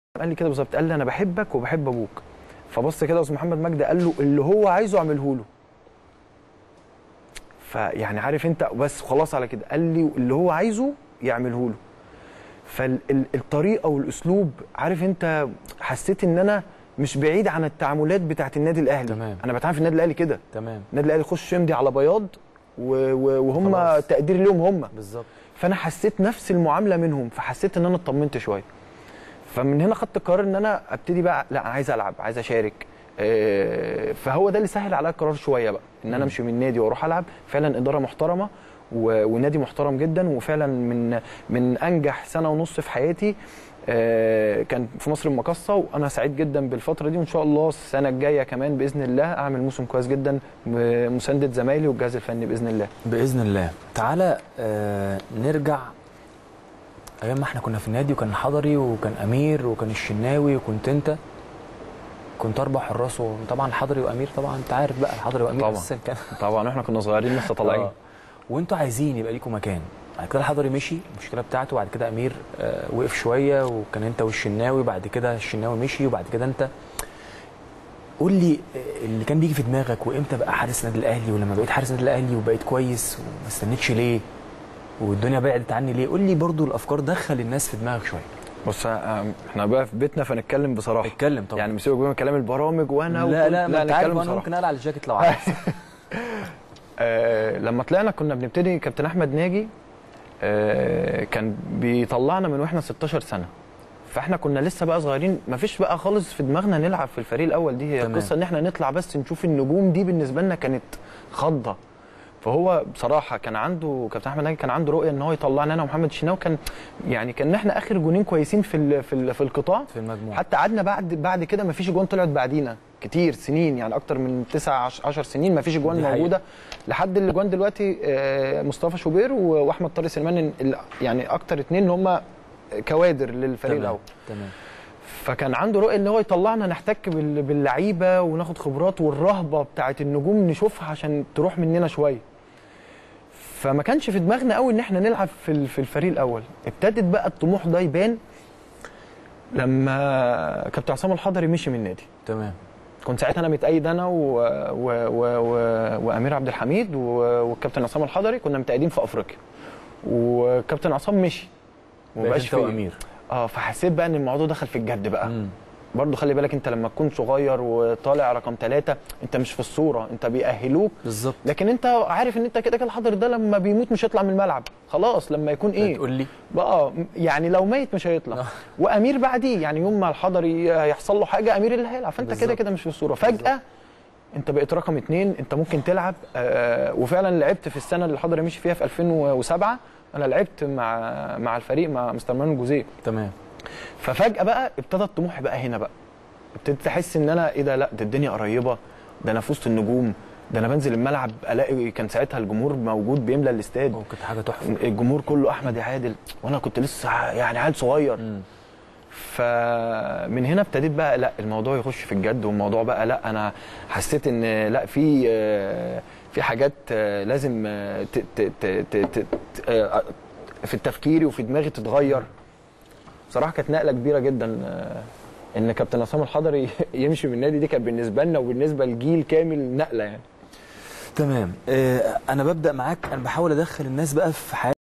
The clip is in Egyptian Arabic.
قال لي كده بالظبط قال لي انا بحبك وبحب ابوك فبص كده استاذ محمد مجدي قال له اللي هو عايزه اعمله له فيعني عارف انت بس خلاص على كده قال لي اللي هو عايزه يعمله له فالطريقه والاسلوب عارف انت حسيت ان انا مش بعيد عن التعاملات بتاعت النادي الاهلي تمام. انا بتعامل في النادي الاهلي كده تمام النادي الاهلي يخش يمضي على بياض و- و- وهم خلاص. تقدير ليهم هم بالظبط فانا حسيت نفس المعامله منهم فحسيت ان انا اطمنت شويه فمن هنا خدت القرار ان انا ابتدي بقى لا انا عايز العب عايز اشارك آه، فهو ده اللي سهل عليا القرار شويه بقى ان انا امشي من النادي واروح العب فعلا اداره محترمه و- ونادي محترم جدا وفعلا من من انجح سنه ونص في حياتي آه، كان في مصر المقاصه وانا سعيد جدا بالفتره دي وان شاء الله السنه الجايه كمان باذن الله اعمل موسم كويس جدا بمسانده زمايلي والجهاز الفني باذن الله باذن الله تعالى آه نرجع ايام ما احنا كنا في النادي وكان حضري وكان امير وكان الشناوي وكنت انت كنت اربع حراس وطبعا حضري وامير طبعا انت عارف بقى حضري وامير طبعا. اساسا كان طبعا احنا كنا صغيرين لسه طالعين آه. وانتوا عايزين يبقى ليكم مكان بعد كده الحضري مشي المشكله بتاعته بعد كده امير آه وقف شويه وكان انت والشناوي بعد كده الشناوي مشي وبعد كده انت قول لي آه، اللي كان بيجي في دماغك وامتى بقى حارس النادي الاهلي ولما بقيت حارس النادي الاهلي وبقيت كويس وما استنيتش ليه والدنيا بعدت عني ليه قول لي برضو الافكار دخل الناس في دماغك شويه بص آم، احنا بقى في بيتنا فنتكلم بصراحه اتكلم طبعا يعني مسيبك بقى من كلام البرامج وانا لا وكل- لا ما انت عارف نتكلم انا بصراحة. ممكن اقلع الجاكيت لو عايز آه لما طلعنا كنا بنبتدي كابتن احمد ناجي آه كان بيطلعنا من واحنا 16 سنه فاحنا كنا لسه بقى صغيرين مفيش بقى خالص في دماغنا نلعب في الفريق الاول دي هي تمام. القصه ان احنا نطلع بس نشوف النجوم دي بالنسبه لنا كانت خضه فهو بصراحه كان عنده كابتن احمد ناجي كان عنده رؤيه ان هو يطلعنا انا ومحمد الشناوي كان يعني كان احنا اخر جونين كويسين في ال- في ال- في القطاع في المجموعه حتى قعدنا بعد بعد كده ما فيش جوان طلعت بعدينا كتير سنين يعني اكتر من 9 10 سنين ما فيش جوان دي حقيقة. موجوده لحد اللي جوان دلوقتي آه، مصطفى شوبير و- واحمد طارق سليمان ال- يعني اكتر اتنين اللي هم كوادر للفريق تمام الاول تمام فكان عنده رؤيه ان هو يطلعنا نحتك بال- باللعيبه وناخد خبرات والرهبه بتاعت النجوم نشوفها عشان تروح مننا شويه فما كانش في دماغنا قوي ان احنا نلعب في ال- في الفريق الاول ابتدت بقى الطموح ده يبان لما كابتن عصام الحضري مشي من النادي تمام كنت ساعتها انا متأيد انا و... و... و... و... وامير عبد الحميد و... والكابتن عصام الحضري كنا متأيدين في افريقيا وكابتن عصام مشي بقيت ومبقاش انت في وامير اه فحسيت بقى ان الموضوع دخل في الجد بقى مم. برضو خلي بالك انت لما تكون صغير وطالع رقم ثلاثة انت مش في الصورة انت بيأهلوك بالظبط لكن انت عارف ان انت كده كده الحضر ده لما بيموت مش هيطلع من الملعب خلاص لما يكون ايه تقول لي بقى يعني لو ميت مش هيطلع آه. وامير بعديه يعني يوم ما الحضري هيحصل له حاجه امير اللي هيلعب فانت كده بالظبط. كده مش في الصوره فجاه انت بقيت رقم اتنين انت ممكن تلعب آه وفعلا لعبت في السنه اللي الحضري مشي فيها في 2007 انا لعبت مع مع الفريق مع مستر مانويل جوزيه تمام ففجاه بقى ابتدى الطموح بقى هنا بقى ابتديت احس ان انا ايه ده لا ده الدنيا قريبه ده انا في وسط النجوم ده انا بنزل الملعب الاقي كان ساعتها الجمهور موجود بيملى الاستاد وكانت حاجه تحفه الجمهور كله احمد يا عادل وانا كنت لسه يعني عيل صغير مم. فمن هنا ابتديت بقى لا الموضوع يخش في الجد والموضوع بقى لا انا حسيت ان لا في آه، في حاجات آه، لازم آه، ت- ت- ت- ت- ت- ت- آه، في تفكيري وفي دماغي تتغير بصراحه كانت نقله كبيره جدا آه، ان كابتن عصام الحضري يمشي من النادي دي كانت بالنسبه لنا وبالنسبه لجيل كامل نقله يعني تمام آه انا ببدا معاك انا بحاول ادخل الناس بقى في حياه